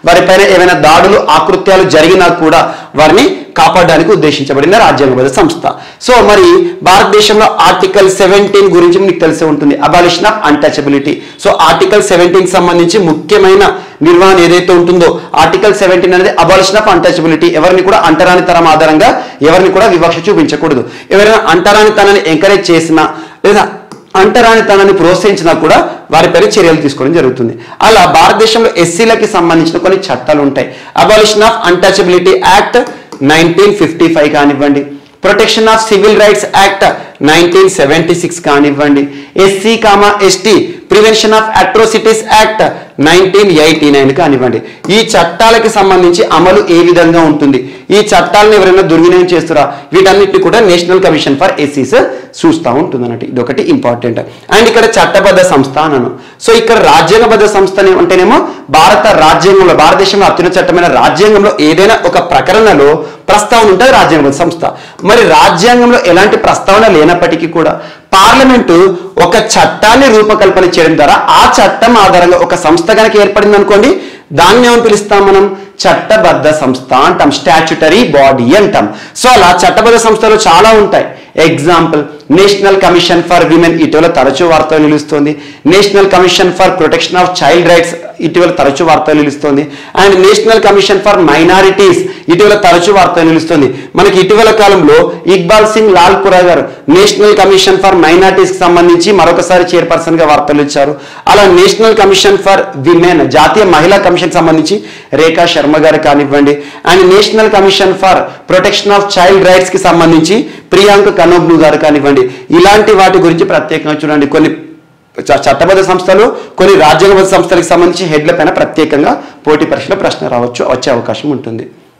వారిపైన ఏమైనా దాడులు ఆకృత్యాలు జరిగినా కూడా వారిని కాపాడడానికి ఉద్దేశించబడిన రాజ్యాంగబద్ధ సంస్థ సో మరి భారతదేశంలో ఆర్టికల్ సెవెంటీన్ గురించి మీకు తెలిసే ఉంటుంది abolition of untouchability so article seventeen సంబంధించి ముఖ్యమైన నిర్వహణ ఏదైతే ఉంటుందో ఆర్టికల్ సెవెంటీన్ అనేది అబాలిషన్ ఆఫ్ అన్టచబిలిటీ ఎవరిని కూడా అంటరాని తరం ఆధారంగా ఎవరిని కూడా వివక్ష చూపించకూడదు ఎవరైనా అంటరాని తనని ఎంకరేజ్ చేసినా లేదా అంటరానితనాన్ని ప్రోత్సహించినా కూడా వారిపైన చర్యలు తీసుకోవడం జరుగుతుంది అలా భారతదేశంలో ఎస్సీలకి సంబంధించిన కొన్ని చట్టాలు ఉంటాయి abolition of untouchability act nineteen fifty five కానివ్వండి protection of civil rights act nineteen seventy six కానివ్వండి SC comma ST prevention of atrocities act nineteen eighty nine కానివ్వండి ఈ చట్టాలకి సంబంధించి అమలు ఏ విధంగా ఉంటుంది ఈ చట్టాలను ఎవరైనా దుర్వినియోగం చేస్తురా వీటన్నిటిని కూడా నేషనల్ కమిషన్ ఫర్ ఎస్సీస్ చూస్తూ ఉంటుంది అన్నట్టు ఇది ఒకటి ఇంపార్టెంట్ అండ్ ఇక్కడ చట్టబద్ధ సంస్థ అన్నాను సో ఇక్కడ రాజ్యాంగబద్ధ సంస్థ అనే- అంటేనేమో భారత రాజ్యాంగంలో భారతదేశంలో అత్యున్నత చట్టమైన రాజ్యాంగంలో ఏదైనా ఒక ప్రకరణలో ప్రస్తావన ఉంటుంది రాజ్యాంగబద్ధ సంస్థ మరి రాజ్యాంగంలో ఎలాంటి ప్రస్తావన లేనప్పటికీ కూడా పార్లమెంటు ఒక చట్టాన్ని రూపకల్పన చేయడం ద్వారా ఆ చట్టం ఆధారంగా ఒక సంస్థ కనుక ఏర్పడింది అనుకోండి దాన్ని ఏమని పిలుస్తాం మనం చట్టబద్ధ సంస్థ అంటాం స్టాచ్యుటరీ బాడీ అంటాం సో అలా చట్టబద్ధ సంస్థలు చాలా ఉంటాయి example National commission for Women ఇటీవల తరచూ వార్తలు నిలుస్తుంది National commission for Protection of Child Rights ఇటీవల తరచూ వార్తలు నిలుస్తుంది and National commission for Minorities ఇటీవల తరచూ వార్తలు నిలుస్తుంది మనకి ఇటీవల కాలంలో ఇక్బాల్ సింగ్ లాల్పురా గారు నేషనల్ కమిషన్ ఫర్ మైనారిటీస్ కి సంబంధించి మరొకసారి చైర్పర్సన్ గా వార్తలు ఇచ్చారు అలా నేషనల్ కమిషన్ ఫర్ విమెన్ జాతీయ మహిళా కమిషన్ సంబంధించి రేఖా శర్మ గారు కానివ్వండి and National commission for Protection of Child Rights కి సంబంధించి ప్రియాంక కనోబ్ను గారు కానివ్వండి ఇలాంటి వాటి గురించి ప్రత్యేకంగా చూడండి కొన్ని చ- చట్టబద్ధ సంస్థలు కొన్ని రాజ్యాంగబద్ధ సంస్థలకు సంబంధించి హెడ్ల పైన ప్రత్యేకంగా పోటీ పరీక్షలో ప్రశ్న రావచ్చు వచ్చే అవకాశం ఉంటుంది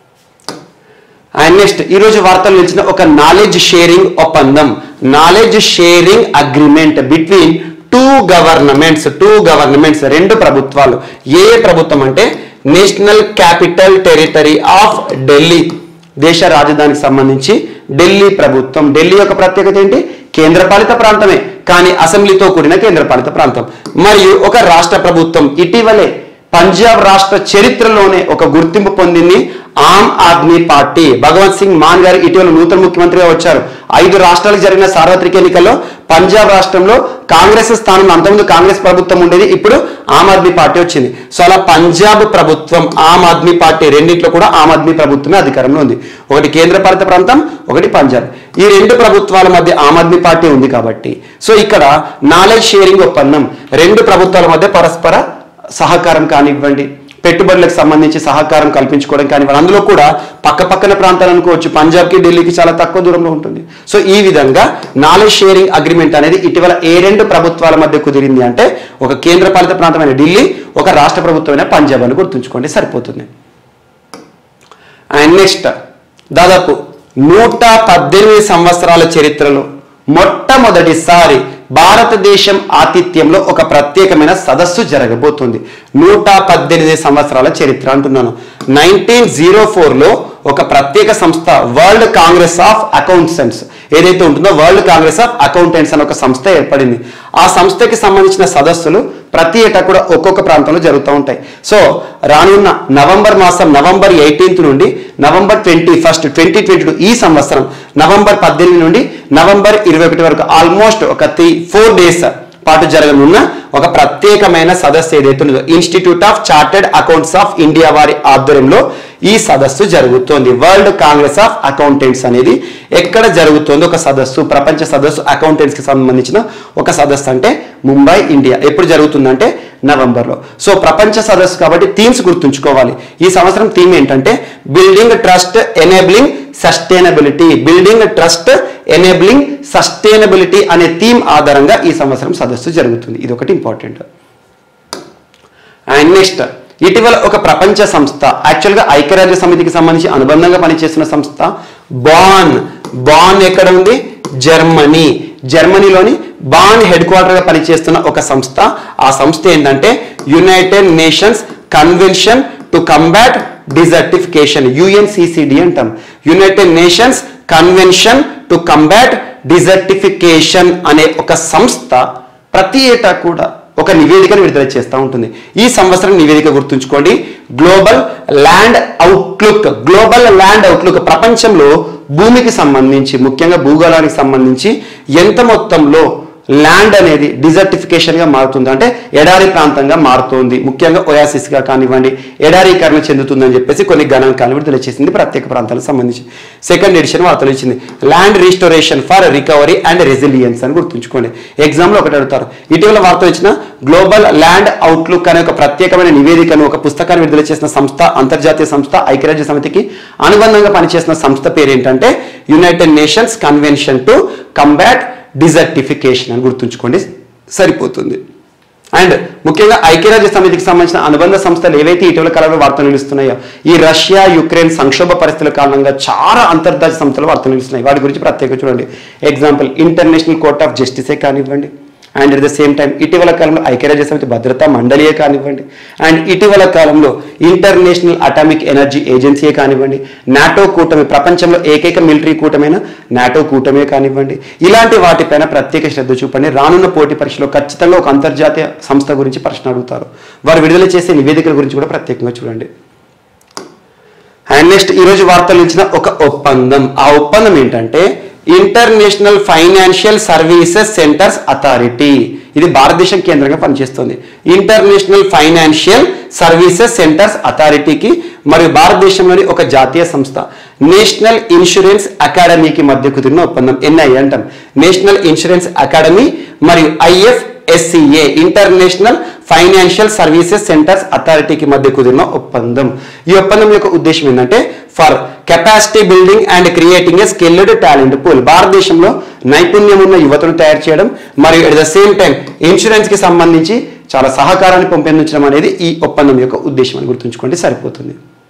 అండ్ నెక్స్ట్ ఈ రోజు వార్తలు నిలిచిన ఒక నాలెడ్జ్ షేరింగ్ ఒప్పందం knowledge sharing agreement between two governments two governments రెండు ప్రభుత్వాలు ఏ ఏ ప్రభుత్వం అంటే national capital territory of Delhi దేశ రాజధానికి సంబంధించి ఢిల్లీ ప్రభుత్వం ఢిల్లీ యొక్క ప్రత్యేకత ఏంటి కేంద్రపాలిత ప్రాంతమే కానీ అసెంబ్లీతో కూడిన కేంద్రపాలిత ప్రాంతం మరియు ఒక రాష్ట్ర ప్రభుత్వం ఇటీవలే పంజాబ్ రాష్ట్ర చరిత్రలోనే ఒక గుర్తింపు పొందింది ఆమ్ ఆద్మీ పార్టీ భగవంత్ సింగ్ మాన్ గారు ఇటీవల నూతన ముఖ్యమంత్రిగా వచ్చారు ఐదు రాష్ట్రాలకు జరిగిన సార్వత్రిక ఎన్నికల్లో పంజాబ్ రాష్ట్రంలో కాంగ్రెస్ స్థానంలో అంతకుముందు కాంగ్రెస్ ప్రభుత్వం ఉండేది ఇప్పుడు ఆమ్ ఆద్మీ పార్టీ వచ్చింది సో అలా పంజాబ్ ప్రభుత్వం ఆమ్ ఆద్మీ పార్టీ రెండింటిలో కూడా ఆమ్ ఆద్మీ ప్రభుత్వమే అధికారంలో ఉంది ఒకటి కేంద్రపాలిత ప్రాంతం ఒకటి పంజాబ్ ఈ రెండు ప్రభుత్వాల మధ్య ఆమ్ ఆద్మీ పార్టీ ఉంది కాబట్టి సో ఇక్కడ నాలెడ్జ్ షేరింగ్ ఒప్పందం రెండు ప్రభుత్వాల మధ్య పరస్పర సహకారం కానివ్వండి పెట్టుబడులకు సంబంధించి సహకారం కల్పించుకోవడం కానివ్వండి అందులో కూడా పక్క పక్కన ప్రాంతాలు అనుకోవచ్చు పంజాబ్కి ఢిల్లీకి చాలా తక్కువ దూరంలో ఉంటుంది సో ఈ విధంగా నాలెడ్జ్ షేరింగ్ అగ్రిమెంట్ అనేది ఇటీవల ఏ రెండు ప్రభుత్వాల మధ్య కుదిరింది అంటే ఒక కేంద్రపాలిత ప్రాంతమైన ఢిల్లీ ఒక రాష్ట్ర ప్రభుత్వమైన పంజాబ్ అని గుర్తుంచుకోండి సరిపోతుంది అండ్ నెక్స్ట్ దాదాపు నూట పద్దెనిమిది సంవత్సరాల చరిత్రలో మొట్టమొదటిసారి భారతదేశం ఆతిథ్యంలో ఒక ప్రత్యేకమైన సదస్సు జరగబోతుంది నూట పద్దెనిమిది సంవత్సరాల చరిత్ర అంటున్నాను నైన్టీన్ జీరో ఫోర్లో ఒక ప్రత్యేక సంస్థ వరల్డ్ కాంగ్రెస్ ఆఫ్ అకౌంటెంట్స్ ఏదైతే ఉంటుందో వరల్డ్ కాంగ్రెస్ ఆఫ్ అకౌంటెంట్స్ అనే ఒక సంస్థ ఏర్పడింది ఆ సంస్థకి సంబంధించిన సదస్సులు ప్రతి ఏటా కూడా ఒక్కొక్క ప్రాంతంలో జరుగుతూ ఉంటాయి సో రానున్న నవంబర్ మాసం నవంబర్ ఎయిటీన్త్ నుండి November twenty first twenty twenty ఈ సంవత్సరం నవంబర్ పద్దెనిమిది నుండి నవంబర్ ఇరవై ఒకటి వరకు ఆల్మోస్ట్ ఒక త్రీ ఫోర్ డేస్ పాటు జరగనున్న ఒక ప్రత్యేకమైన సదస్సు ఏదైతే ఉందో Institute of Chartered Accounts of India వారి ఆధ్వర్యంలో ఈ సదస్సు జరుగుతోంది వరల్డ్ కాంగ్రెస్ ఆఫ్ అకౌంటెంట్స్ అనేది ఎక్కడ జరుగుతోంది ఒక సదస్సు ప్రపంచ సదస్సు అకౌంటెంట్స్ కి సంబంధించిన ఒక సదస్సు అంటే ముంబై ఇండియా ఎప్పుడు జరుగుతుందంటే నవంబర్లో సో ప్రపంచ సదస్సు కాబట్టి థీమ్స్ గుర్తుంచుకోవాలి ఈ సంవత్సరం థీమ్ ఏంటంటే building trust enabling sustainability building trust enabling sustainability అనే థీమ్ ఆధారంగా ఈ సంవత్సరం సదస్సు జరుగుతుంది ఇది ఒకటి ఇంపార్టెంట్ అండ్ నెక్స్ట్ ఇటీవల ఒక ప్రపంచ సంస్థ యాక్చువల్గా ఐక్యరాజ్య సమితికి సంబంధించి అనుబంధంగా పనిచేస్తున్న సంస్థ బాన్ బాన్ ఎక్కడ ఉంది జర్మనీ జర్మనీలోని బాన్ హెడ్ క్వార్టర్గా పనిచేస్తున్న ఒక సంస్థ ఆ సంస్థ ఏంటంటే United Nations convention to combat Desertification UNCCD అంటాం United Nations convention to combat desertification అనే ఒక సంస్థ ప్రతి ఏటా కూడా ఒక నివేదికను విడుదల చేస్తూ ఉంటుంది ఈ సంవత్సరం నివేదిక గుర్తుంచుకోండి Global land Outlook Global land Outlook ప్రపంచంలో భూమికి సంబంధించి ముఖ్యంగా భూగోళానికి సంబంధించి ఎంత మొత్తంలో ల్యాండ్ అనేది డిజర్టిఫికేషన్ గా మారుతుంది అంటే ఎడారి ప్రాంతంగా మారుతోంది ముఖ్యంగా ఒయాసిస్ గా కానివ్వండి ఎడారీకరణ చెందుతుందని చెప్పేసి కొన్ని గణాంకాలు విడుదల చేసింది ప్రత్యేక ప్రాంతాలకు సంబంధించి సెకండ్ ఎడిషన్ వార్తలు ఇచ్చింది land restoration for recovery and resilience అని గుర్తుంచుకోండి ఎగ్జామ్ లో ఒకటి అడుగుతారు ఇటీవల వార్తలు ఇచ్చిన గ్లోబల్ ల్యాండ్ అవుట్లుక్ అనే ఒక ప్రత్యేకమైన నివేదికను ఒక పుస్తకాన్ని విడుదల చేసిన సంస్థ అంతర్జాతీయ సంస్థ ఐక్యరాజ్య సమితికి అనుబంధంగా పనిచేసిన సంస్థ పేరు ఏంటంటే United Nations convention to combat Desertification అని గుర్తుంచుకోండి సరిపోతుంది అండ్ ముఖ్యంగా ఐక్యరాజ్య సమితికి సంబంధించిన అనుబంధ సంస్థలు ఏవైతే ఇటీవల కాలంలో వార్తలు నిలుస్తున్నాయో ఈ రష్యా యుక్రెయిన్ సంక్షోభ పరిస్థితుల కారణంగా చాలా అంతర్జాతీయ సంస్థలు వార్తలు నిలుస్తున్నాయి వాటి గురించి ప్రత్యేక చూడండి ఎగ్జాంపుల్ ఇంటర్నేషనల్ కోర్ట్ ఆఫ్ జస్టిసే కానివ్వండి and at the same time ఇటీవల కాలంలో ఐక్యరాజ్య సమితి భద్రతా మండలియే కానివ్వండి అండ్ ఇటీవల కాలంలో ఇంటర్నేషనల్ అటామిక్ ఎనర్జీ ఏజెన్సీయే కానివ్వండి నాటో కూటమి ప్రపంచంలో ఏకైక మిలిటరీ కూటమైన నాటో కూటమే కానివ్వండి ఇలాంటి వాటిపైన ప్రత్యేక శ్రద్ధ చూపండి రానున్న పోటీ పరీక్షలో ఖచ్చితంగా ఒక అంతర్జాతీయ సంస్థ గురించి ప్రశ్న అడుగుతారు వారు విడుదల చేసే నివేదికల గురించి కూడా ప్రత్యేకంగా చూడండి అండ్ నెక్స్ట్ ఈరోజు వార్తలు ఇచ్చిన ఒక ఒప్పందం ఆ ఒప్పందం ఏంటంటే International financial services Centres Authority ఇది భారతదేశం కేంద్రంగా పనిచేస్తుంది ఇంటర్నేషనల్ ఫైనాన్షియల్ సర్వీసెస్ సెంటర్స్ అథారిటీకి మరియు భారతదేశంలోని ఒక జాతీయ సంస్థ నేషనల్ ఇన్సూరెన్స్ అకాడమీకి మధ్య కుదిరిన ఒప్పందం ఎన్ఐ అంటాం నేషనల్ ఇన్సూరెన్స్ అకాడమీ మరియు IF SCA International financial services centres అథారిటీకి మధ్య కుదిరిన ఒప్పందం ఈ ఒప్పందం యొక్క ఉద్దేశం ఏంటంటే for capacity building and creating a skilled talent pool భారతదేశంలో నైపుణ్యం ఉన్న యువతను తయారు చేయడం మరియు at the same time insurance కి సంబంధించి చాలా సహకారాన్ని పెంపొందించడం అనేది ఈ ఒప్పందం యొక్క ఉద్దేశం అని గుర్తుంచుకోండి సరిపోతుంది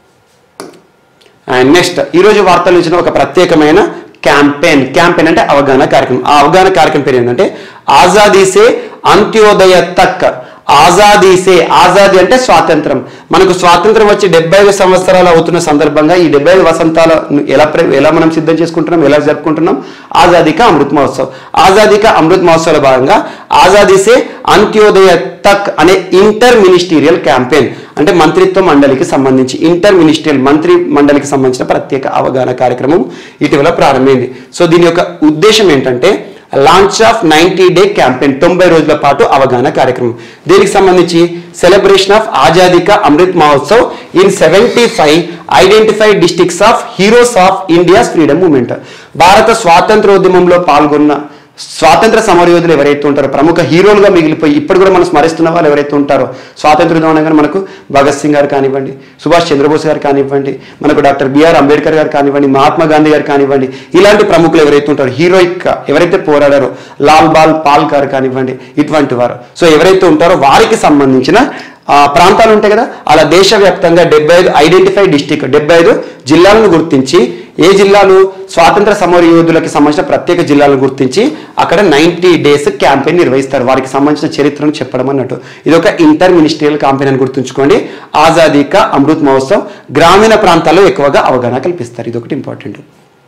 అండ్ నెక్స్ట్ ఈరోజు వార్తలు ఇచ్చిన ఒక ప్రత్యేకమైన క్యాంపెయిన్ క్యాంపెయిన్ అంటే అవగాహన కార్యక్రమం ఆ అవగాహన కార్యక్రమం పేరు ఏంటంటే ఆజాదీ సే అంత్యోదయ తక్ ఆజాదీ సే ఆజాదీ అంటే స్వాతంత్రం మనకు స్వాతంత్రం వచ్చి డెబ్బై ఐదు సంవత్సరాలు అవుతున్న సందర్భంగా ఈ డెబ్బై ఐదు వసంతాలను ఎలా ప్ర- ఎలా మనం సిద్ధం చేసుకుంటున్నాం ఎలా జరుపుకుంటున్నాం ఆజాదీ కా అమృత్ మహోత్సవ్ ఆజాదీ కా అమృత్ మహోత్సవ్ భాగంగా ఆజాదీ సే అంత్యోదయ తక్ అనే ఇంటర్ మినిస్టీరియల్ క్యాంపెయిన్ అంటే మంత్రిత్వ మండలికి సంబంధించి ఇంటర్ మినిస్ట్రియల్ మంత్రి మండలికి సంబంధించిన ప్రత్యేక అవగాహన కార్యక్రమం ఇటీవల ప్రారంభమైంది సో దీని యొక్క ఉద్దేశం ఏంటంటే launch of ninety day campaign తొంభై రోజుల పాటు అవగాహన కార్యక్రమం దీనికి సంబంధించి celebration of Azadi ka Amrit Mahotsav in seventy five identified districts of heroes of India's freedom movement భారత స్వాతంత్రోద్యమంలో పాల్గొన్న స్వాతంత్ర సమరయోధులు ఎవరైతే ఉంటారో ప్రముఖ హీరోలుగా మిగిలిపోయి ఇప్పుడు కూడా మనం స్మరిస్తున్న వాళ్ళు ఎవరైతే ఉంటారో స్వాతంత్ర అనగానే మనకు భగత్ సింగ్ గారు కానివ్వండి సుభాష్ చంద్రబోస్ గారు కానివ్వండి మనకు డాక్టర్ బిఆర్ అంబేద్కర్ గారు కానివ్వండి మహాత్మా గాంధీ గారు కానివ్వండి ఇలాంటి ప్రముఖులు ఎవరైతే ఉంటారో హీరోయిక్ గా ఎవరైతే పోరాడారో లాల్ బాల్ పాల్ గారు కానివ్వండి ఇటువంటి వారు సో ఎవరైతే ఉంటారో వారికి సంబంధించిన ఆ ప్రాంతాలు ఉంటాయి కదా అలా దేశవ్యాప్తంగా డెబ్బై ఐదు ఐడెంటిఫైడ్ డిస్టిక్ డెబ్బై ఐదు జిల్లాలను గుర్తించి ఏ జిల్లాలు స్వాతంత్ర సమర యోధులకి సంబంధించిన ప్రత్యేక జిల్లాలను గుర్తించి అక్కడ నైన్టీ డేస్ క్యాంపెయిన్ నిర్వహిస్తారు వారికి సంబంధించిన చరిత్రను చెప్పడం అన్నట్టు ఇది ఒక ఇంటర్ మినిస్ట్రియల్ క్యాంపెయిన్ అని గుర్తుంచుకోండి ఆజాదీ కా అమృత్ మహోత్సవ్ గ్రామీణ ప్రాంతాల్లో ఎక్కువగా అవగాహన కల్పిస్తారు ఇది ఒకటి important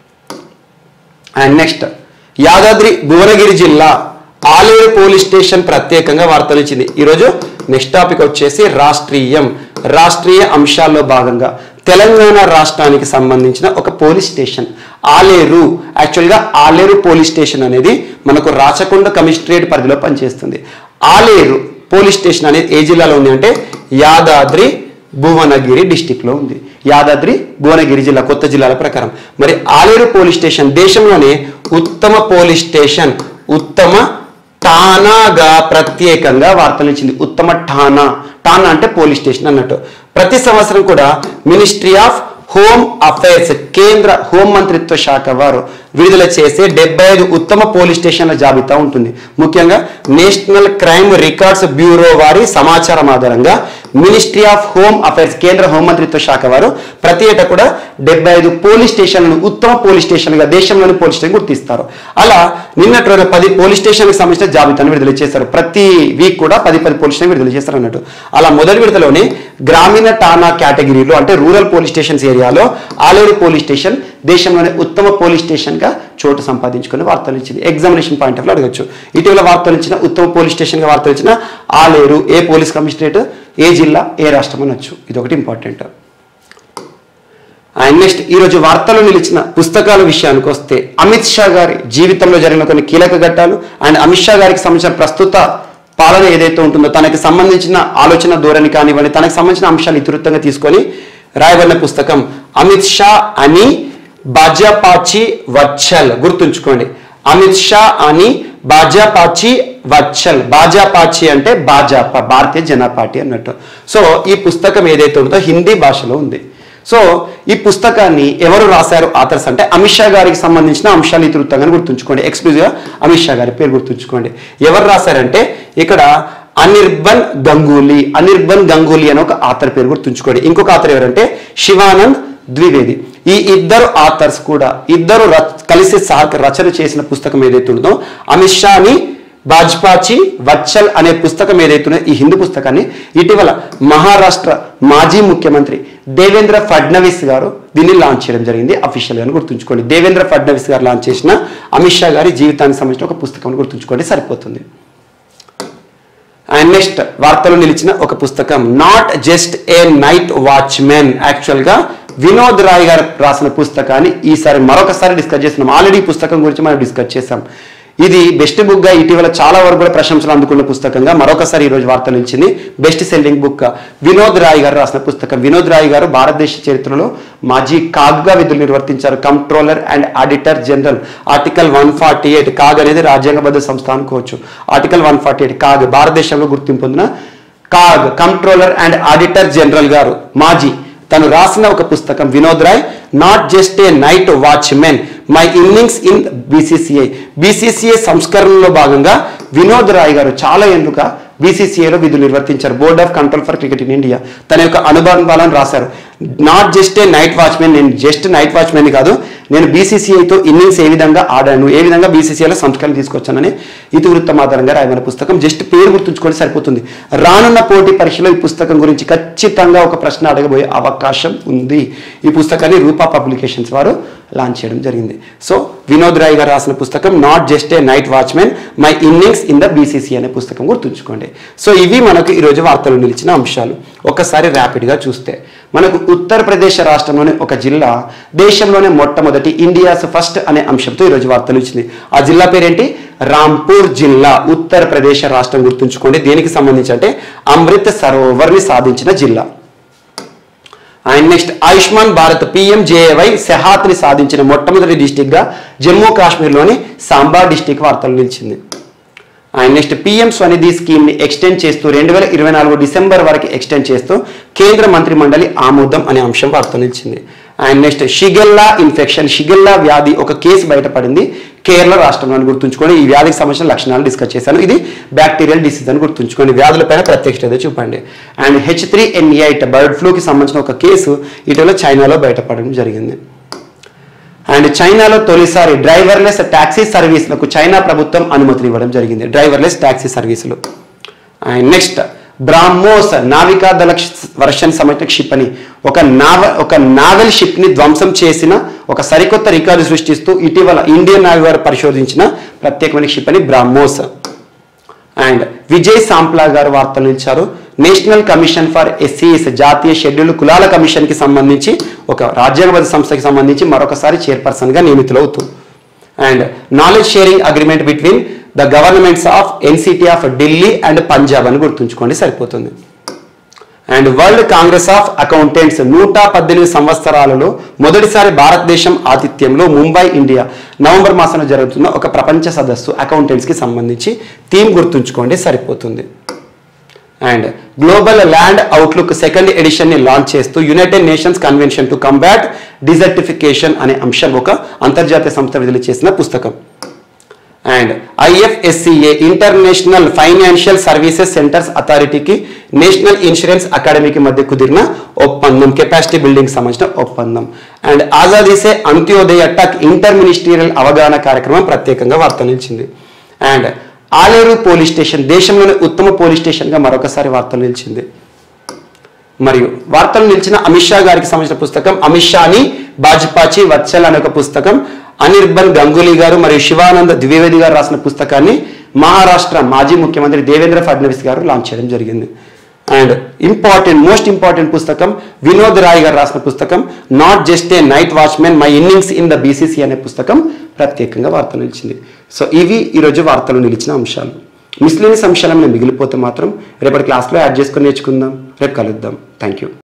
and next Yadadri Bhuvanagiri జిల్లా ఆలేరు పోలీస్ స్టేషన్ ప్రత్యేకంగా వార్తలు ఇచ్చింది ఈరోజు నెక్స్ట్ టాపిక్ వచ్చేసి రాష్ట్రీయం రాష్ట్రీయ అంశాల్లో భాగంగా తెలంగాణ రాష్ట్రానికి సంబంధించిన ఒక పోలీస్ స్టేషన్ ఆలేరు యాక్చువల్గా ఆలేరు పోలీస్ స్టేషన్ అనేది మనకు రాచకొండ కమిషనరేట్ పరిధిలో పనిచేస్తుంది ఆలేరు పోలీస్ స్టేషన్ అనేది ఏ జిల్లాలో ఉంది అంటే యాదాద్రి భువనగిరి డిస్టిక్ లో ఉంది యాదాద్రి భువనగిరి జిల్లా కొత్త జిల్లాల ప్రకారం మరి ఆలేరు పోలీస్ స్టేషన్ దేశంలోనే ఉత్తమ పోలీస్ స్టేషన్ ఉత్తమ ఠానాగా ప్రత్యేకంగా వార్తలు ఇచ్చింది ఉత్తమ ఠానా ఠానా అంటే పోలీస్ స్టేషన్ అన్నట్టు ప్రతి సంవత్సరం కూడా మినిస్ట్రీ ఆఫ్ హోమ్ అఫైర్స్ కేంద్ర హోం మంత్రిత్వ శాఖ వారు విడుదల చేసే డెబ్బై ఐదు ఉత్తమ పోలీస్ స్టేషన్ల జాబితా ఉంటుంది ముఖ్యంగా నేషనల్ క్రైమ్ రికార్డ్స్ బ్యూరో వారి సమాచారం ఆధారంగా మినిస్ట్రీ ఆఫ్ హోమ్ అఫైర్స్ కేంద్ర హోం మంత్రిత్వ శాఖ వారు ప్రతి ఏటా కూడా డెబ్బై ఐదు పోలీస్ స్టేషన్లను ఉత్తమ పోలీస్ స్టేషన్లుగా దేశంలోని పోలీస్ స్టేషన్ గుర్తిస్తారు అలా నిన్నటి రోజున పది పోలీస్ స్టేషన్లకు సంబంధించిన జాబితాను విడుదల చేస్తారు ప్రతి వీక్ కూడా పది పది పోలీస్ స్టేషన్ విడుదల చేస్తారు అన్నట్టు అలా మొదటి విడతలోనే గ్రామీణ టానా కేటగిరీలో అంటే రూరల్ పోలీస్ స్టేషన్స్ ఏరియాలో ఆలేరు పోలీస్ స్టేషన్ దేశంలోనే ఉత్తమ పోలీస్ స్టేషన్గా చోటు సంపాదించుకుని వార్తలు ఇచ్చింది ఎగ్జామినేషన్ పాయింట్ ఆఫ్ లో అడగచ్చు ఇటీవల వార్తలు ఇచ్చిన ఉత్తమ పోలీస్ స్టేషన్గా వార్తలు ఇచ్చిన ఆలేరు ఏ పోలీస్ కమిషనరేట్ ఏ జిల్లా ఏ రాష్ట్రం అనొచ్చు ఇది ఒకటి ఇంపార్టెంట్ అండ్ నెక్స్ట్ ఈరోజు వార్తలు నిలిచిన పుస్తకాల విషయానికి వస్తే అమిత్ షా గారి జీవితంలో జరిగిన కొన్ని కీలక ఘట్టాలు అండ్ అమిత్ షా గారికి సంబంధించిన ప్రస్తుత పాలన ఏదైతే ఉంటుందో తనకి సంబంధించిన ఆలోచన ధోరణి కానివ్వండి తనకు సంబంధించిన అంశాలు ఇతివృత్తంగా తీసుకొని రాయబడిన పుస్తకం అమిత్ షా అని భాజపాచి వచ్చల్ గుర్తుంచుకోండి అమిత్ షా అని భాజపాచి వచ్చల్ భాజపాచి అంటే భాజపా భారతీయ జనతా పార్టీ అన్నట్టు సో ఈ పుస్తకం ఏదైతే ఉందో హిందీ భాషలో ఉంది సో ఈ పుస్తకాన్ని ఎవరు రాశారు ఆథర్స్ అంటే అమిత్ షా గారికి సంబంధించిన అంశాలు ఇతివృత్తంగా గుర్తుంచుకోండి ఎక్స్క్లూజివ్గా అమిత్ షా గారి పేరు గుర్తుంచుకోండి ఎవరు రాశారంటే ఇక్కడ అనిర్బన్ గంగూలీ అనిర్బన్ గంగూలీ అని ఒక ఆథర్ పేరు గుర్తుంచుకోండి ఇంకొక ఆథర్ ఎవరంటే శివానంద్ ద్వివేది ఈ ఇద్దరు ఆథర్స్ కూడా ఇద్దరు ర- కలిసి సహ రచన చేసిన పుస్తకం ఏదైతే ఉందో అమిత్ షాని భాజపాచి వచ్చల్ అనే పుస్తకం ఏదైతే ఉందో ఈ హిందూ పుస్తకాన్ని ఇటీవల మహారాష్ట్ర మాజీ ముఖ్యమంత్రి దేవేంద్ర ఫడ్నవీస్ గారు దీన్ని లాంచ్ చేయడం జరిగింది అఫీషియల్ గా గుర్తుంచుకోండి దేవేంద్ర ఫడ్నవీస్ గారు లాంచ్ చేసిన అమిత్ షా గారి జీవితానికి సంబంధించిన ఒక పుస్తకం గుర్తుంచుకోండి సరిపోతుంది అండ్ నెక్స్ట్ వార్తలు నిలిచిన ఒక పుస్తకం not just a night watchman actual గా వినోద్ రాయ్ గారు రాసిన పుస్తకాన్ని ఈసారి మరొకసారి డిస్కస్ చేస్తున్నాం ఆల్రెడీ ఈ పుస్తకం గురించి మనం డిస్కస్ చేసాం ఇది బెస్ట్ బుక్ గా ఇటీవల చాలా వరకు కూడా ప్రశంసలు అందుకున్న పుస్తకంగా మరొకసారి ఈ రోజు వార్త నిలిచింది best selling book Vinod Rai గారు రాసిన పుస్తకం వినోద్ రాయ్ గారు భారతదేశ చరిత్రలో మాజీ కాగ్గా విధులు నిర్వర్తించారు controller and auditor general article one forty eight CAG అనేది రాజ్యాంగబద్ధ సంస్థ అనుకోవచ్చు article one forty eight CAG భారతదేశంలో గుర్తింపు పొందిన CAG controller and auditor general గారు మాజీ తను రాసిన ఒక పుస్తకం Vinod Rai not just a night watchman my innings in BCCI BCCI సంస్కరణలో భాగంగా వినోద్ రాయ్ గారు చాలా ఏళ్ళుగా బీసీసీఐలో విధులు నిర్వర్తించారు Board of Control for Cricket in India తన యొక్క అనుభవాలను రాశారు not just a night watchman నేను జస్ట్ నైట్ వాచ్మెన్ కాదు నేను బీసీసీఐతో ఇన్నింగ్స్ ఏ విధంగా ఆడాను ఏ విధంగా బీసీసీఐలో సంస్కరణ తీసుకొచ్చానని ఇతివృత్తం ఆధారంగా రాయమని పుస్తకం జస్ట్ పేరు గుర్తుంచుకొని సరిపోతుంది రానున్న పోటీ పరీక్షలో ఈ పుస్తకం గురించి ఖచ్చితంగా ఒక ప్రశ్న అడగబోయే అవకాశం ఉంది ఈ పుస్తకాన్ని రూపా పబ్లికేషన్స్ వారు లాంచ్ చేయడం జరిగింది సో వినోద్ రాయ్ గారు రాసిన పుస్తకం not just a night watchman my innings in the BCC అనే పుస్తకం గుర్తుంచుకోండి సో ఇవి మనకు ఈరోజు వార్తలు నిలిచిన అంశాలు ఒకసారి ర్యాపిడ్గా చూస్తే మనకు ఉత్తరప్రదేశ్ రాష్ట్రంలోని ఒక జిల్లా దేశంలోనే మొట్టమొదటి ఇండియాస్ ఫస్ట్ అనే అంశంతో ఈరోజు వార్తలు ఇచ్చింది ఆ జిల్లా పేరేంటి రాంపూర్ జిల్లా ఉత్తరప్రదేశ్ రాష్ట్రం గుర్తుంచుకోండి దేనికి సంబంధించి అంటే అమృత్ సరోవర్ని సాధించిన జిల్లా and next Ayushman Bharat PMJAY సెహాత్ని సాధించిన మొట్టమొదటి డిస్టిక్ గా జమ్మూ కాశ్మీర్లోని సాంబా డిస్టిక్ వార్తలు నిలిచింది and next PM Svanidhi scheme ని ఎక్స్టెండ్ చేస్తూ రెండు వేల ఇరవై నాలుగు డిసెంబర్ వరకు ఎక్స్టెండ్ చేస్తూ కేంద్ర మంత్రి మండలి ఆమోదం అనే అంశం వార్తలు ఇచ్చింది and next shigella infection shigella వ్యాధి ఒక కేసు బయటపడింది కేరళ రాష్ట్రంలో అని గుర్తుంచుకోండి ఈ వ్యాధికి సంబంధించిన లక్షణాలు డిస్కస్ చేశాను ఇది బ్యాక్టీరియల్ డిసీజ్ అని గుర్తుంచుకోండి వ్యాధులపైన ప్రత్యక్ష శ్రద్ధ చూపండి and H three N eight bird ఫ్లూకి సంబంధించిన ఒక కేసు ఇటీవల చైనాలో బయటపడడం జరిగింది అండ్ చైనాలో తొలిసారి డ్రైవర్లెస్ ట్యాక్సీ సర్వీసులకు చైనా ప్రభుత్వం అనుమతులు ఇవ్వడం జరిగింది డ్రైవర్లెస్ ట్యాక్సీ సర్వీసులు అండ్ నెక్స్ట్ బ్రాహ్మోస్ నావికా దళ వర్షన్ సమేత క్షిపణి ఒక నావ ఒక నావెల్ షిప్ ని ధ్వంసం చేసిన ఒక సరికొత్త రికార్డు సృష్టిస్తూ ఇటీవల ఇండియన్ నావీ వారు పరిశోధించిన ప్రత్యేకమైన క్షిపణి బ్రాహ్మోస్ అండ్ విజయ్ సాంప్లా గారు వార్తలు ఇచ్చారు నేషనల్ కమిషన్ ఫర్ ఎస్సీఎస్ జాతీయ షెడ్యూల్ కులాల కమిషన్ కి సంబంధించి ఒక రాజ్యాంగబద్ధ సంస్థకి సంబంధించి మరొకసారి చైర్పర్సన్ గా నియమితులవుతూ and knowledge sharing agreement between the governments of NCT of Delhi and Punjab అని గుర్తుంచుకోండి సరిపోతుంది and world congress of accountants నూట పద్దెనిమిది సంవత్సరాలలో మొదటిసారి భారతదేశం ఆతిథ్యంలో ముంబై ఇండియా నవంబర్ మాసంలో జరుగుతున్న ఒక ప్రపంచ సదస్సు అకౌంటెంట్స్కి సంబంధించి థీమ్ గుర్తుంచుకోండి సరిపోతుంది and global land outlook second edition ని లాంచ్ చేస్తూ United Nations convention to combat desertification అనే అంశం ఒక అంతర్జాతీయ సంస్థ విడుదల చేసిన పుస్తకం and IFSCA international financial services centres అథారిటీకి నేషనల్ ఇన్సూరెన్స్ అకాడమీకి మధ్య కుదిరిన ఒప్పందం కెపాసిటీ బిల్డింగ్ సంబంధించిన ఒప్పందం అండ్ ఆజాదీ సే అంత్యోదయ టక్ ఇంటర్ మినిస్టీరియల్ అవగాహన కార్యక్రమం ప్రత్యేకంగా వార్త నిలిచింది అండ్ ఆలేరు పోలీస్ స్టేషన్ దేశంలోనే ఉత్తమ పోలీస్ స్టేషన్గా మరొకసారి వార్త నిలిచింది మరియు వార్తలు నిలిచిన అమిత్ షా గారికి సంబంధించిన పుస్తకం అమిత్ షాని బాజ్పాచి వత్సల్ అనే ఒక పుస్తకం అనిర్బన్ గంగూలీ గారు మరియు శివానంద ద్వివేది గారు రాసిన పుస్తకాన్ని మహారాష్ట్ర మాజీ ముఖ్యమంత్రి దేవేంద్ర ఫడ్నవీస్ గారు లాంచ్ చేయడం జరిగింది అండ్ ఇంపార్టెంట్ మోస్ట్ ఇంపార్టెంట్ పుస్తకం వినోద్ రాయ్ గారు రాసిన పుస్తకం not just a night watchman my innings in the BCC అనే పుస్తకం ప్రత్యేకంగా వార్తలు నిలిచింది సో ఇవి ఈరోజు వార్తలు నిలిచిన అంశాలు మిస్లేనియస్ అంశాలు ఏమైనా మిగిలిపోతే మాత్రం రేపటి క్లాస్లో యాడ్ చేసుకొని నేర్చుకుందాం రేపు కలుద్దాం థ్యాంక్ యూ